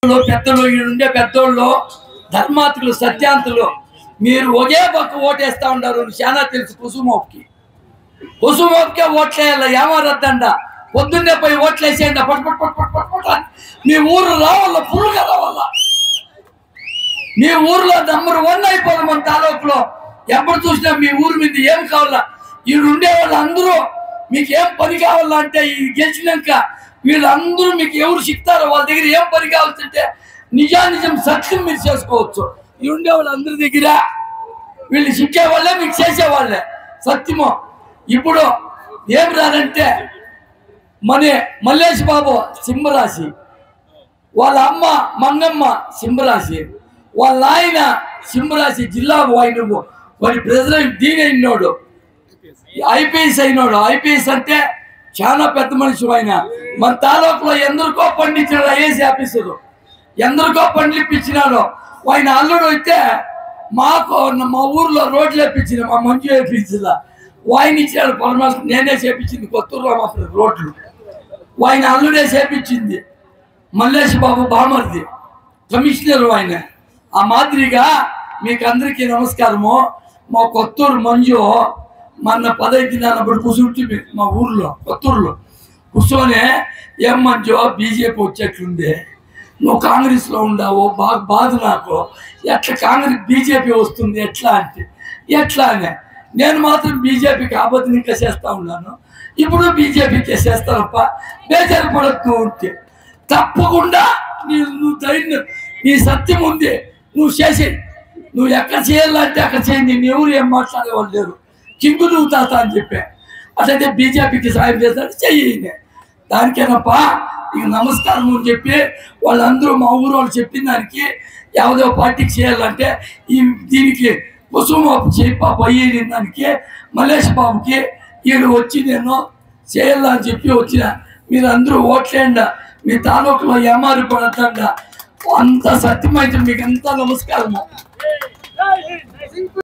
పెద్దలు పెద్దలు ఈడ ఉండే పెద్దోళ్ళు ధర్మాతులు సత్యాంతులు మీరు ఒకే పక్క ఓటేస్తా ఉన్నారు చాలా తెలుసు కుసుమోకి కుసుమోకే ఓట్లేయాల ఏమారద్దండ పొద్దున్నే పోయి ఓట్లేసేయండి పట్ పట్ పట్ పట్ పట్ పట్ అని. మీ ఊరు రావాల పురుగా రావాల మీ ఊర్లో నంబర్ వన్ అయిపోదు మన తాలూకులో ఎప్పుడు చూసినా మీ ఊరు మీద ఏం కావాలా ఈడు ఉండే వాళ్ళందరూ మీకు ఏం పని కావాలంటే ఈ గెలిచినాక వీళ్ళందరూ మీకు ఎవరు చెప్తారో వాళ్ళ దగ్గర ఏం పని కావాల్సింటే నిజానిజం సత్యం మీరు చేసుకోవచ్చు ఈ ఉండే వాళ్ళందరి దగ్గర వీళ్ళు శిక్షే వాళ్ళే మీకు చేసేవాళ్ళే సత్యము ఇప్పుడు ఏం రానంటే మన మల్లేష్ బాబు సింహరాశి వాళ్ళ అమ్మ మంగమ్మ సింహరాశి వాళ్ళ ఆయన సింహరాశి జిల్లా ఆయన వాడి ప్రెసిడెంట్ దీని అయినోడు ఐపీఎస్ అయినోడు ఐపీఎస్ అంటే చాలా పెద్ద మనిషి ఆయన మన తాలూకులో ఎందరికో పండించాడు ఐఏఎస్ ఆఫీసరు ఎందరికో పండిపించినాడు ఆయన అల్లుడు అయితే మాకు మా ఊర్లో రోడ్లు వేపించింది మా మంజు వేపించిందా ఆయన ఇచ్చాడు పరమాత్మ నేనే చేపించింది కొత్తూరు రామాపురం రోడ్లు ఆయన అల్లుడే చేపించింది మల్లేష్ బాబు బామర్ది కమిషనర్ ఆయన ఆ మాదిరిగా మీకు అందరికీ నమస్కారము మా కొత్తూరు మంజు మొన్న పదహైదు దినాలప్పుడు కూర్చుంటే మా ఊర్లో కొత్తూరులో కూర్చొని ఏం మంజు బీజేపీ వచ్చేట్లుంది నువ్వు కాంగ్రెస్లో ఉండావు బాగా బాధ నాకు ఎట్లా కాంగ్రెస్ బీజేపీ వస్తుంది ఎట్లా అంటే ఎట్లా అని నేను మాత్రం బీజేపీకి ఆపత్తి ఇంకా చేస్తా ఉన్నాను ఇప్పుడు బీజేపీకి చేస్తానప్ప బేజారు పడద్దు ఉంటే తప్పకుండా నీ నువ్వు ధైర్యం నీ సత్యం ఉంది నువ్వు చేసి నువ్వు ఎక్కడ చేయాలంటే అక్కడ చేయి నేను ఎవరు ఏం మాట్లాడేవాళ్ళు లేరు కింగు నువ్వు తాత అని చెప్పా అట్లయితే బీజేపీకి సాయం చేస్తాడు చెయ్యి దానికేనప్పా ఇక నమస్కారం అని చెప్పి వాళ్ళందరూ మా ఊరు వాళ్ళు చెప్పిన దానికి ಯಾವುದೋ పార్టీకి చేయాలంటే ఈ దీనికి కుసుమ చేయి పాప అయ్యేది దానికి మల్లేష్ బాబుకి వీడు వచ్చి నేను చేయాలని చెప్పి వచ్చిన మీరు అందరూ ఓట్లేండ మీ తాలూకులో ఏమారి పడతండ అంత సత్యమైతే మీకు అంత నమస్కారము